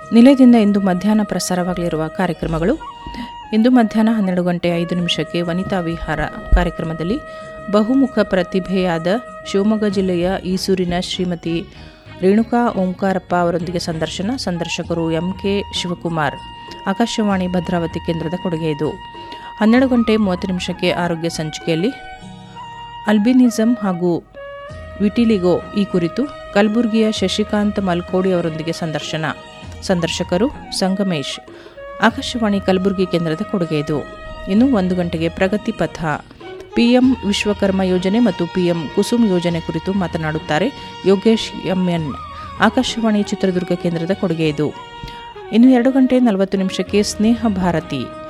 ನಿಲಯದಿಂದ ಇಂದು ಮಧ್ಯಾಹ್ನ ಪ್ರಸಾರವಾಗಲಿರುವ ಕಾರ್ಯಕ್ರಮಗಳು ಇಂದು ಮಧ್ಯಾಹ್ನ ಹನ್ನೆರಡು ಗಂಟೆ ಐದು ನಿಮಿಷಕ್ಕೆ ವನಿತಾ ವಿಹಾರ ಕಾರ್ಯಕ್ರಮದಲ್ಲಿ ಬಹುಮುಖ ಪ್ರತಿಭೆಯಾದ ಶಿವಮೊಗ್ಗ ಜಿಲ್ಲೆಯ ಈಸೂರಿನ ಶ್ರೀಮತಿ ರೇಣುಕಾ ಓಂಕಾರಪ್ಪ ಅವರೊಂದಿಗೆ ಸಂದರ್ಶನ ಸಂದರ್ಶಕರು ಎಂ ಕೆ ಶಿವಕುಮಾರ್ ಆಕಾಶವಾಣಿ ಭದ್ರಾವತಿ ಕೇಂದ್ರದ ಕೊಡುಗೆ ಇದು ಹನ್ನೆರಡು ಗಂಟೆ ಮೂವತ್ತು ನಿಮಿಷಕ್ಕೆ ಆರೋಗ್ಯ ಸಂಚಿಕೆಯಲ್ಲಿ ಅಲ್ಬಿನಿಸಮ್ ಹಾಗೂ ವಿಟಿಲಿಗೋ ಈ ಕುರಿತು ಕಲಬುರಗಿಯ ಶಶಿಕಾಂತ್ ಮಲ್ಕೋಡಿ ಅವರೊಂದಿಗೆ ಸಂದರ್ಶನ ಸಂದರ್ಶಕರು ಸಂಗಮೇಶ್ ಆಕಾಶವಾಣಿ ಕಲಬುರಗಿ ಕೇಂದ್ರದ ಕೊಡುಗೆ ಇದು ಇನ್ನು ಒಂದು ಗಂಟೆಗೆ ಪ್ರಗತಿ ಪಥ ಪಿಎಂ ವಿಶ್ವಕರ್ಮ ಯೋಜನೆ ಮತ್ತು ಪಿಎಂ ಕುಸುಮ್ ಯೋಜನೆ ಕುರಿತು ಮಾತನಾಡುತ್ತಾರೆ ಯೋಗೇಶ್ ಎಂಎನ್ ಆಕಾಶವಾಣಿ ಚಿತ್ರದುರ್ಗ ಕೇಂದ್ರದ ಕೊಡುಗೆ ಇದು ಇನ್ನು ಎರಡು ಗಂಟೆ ನಲವತ್ತು ನಿಮಿಷಕ್ಕೆ ಸ್ನೇಹ ಭಾರತಿ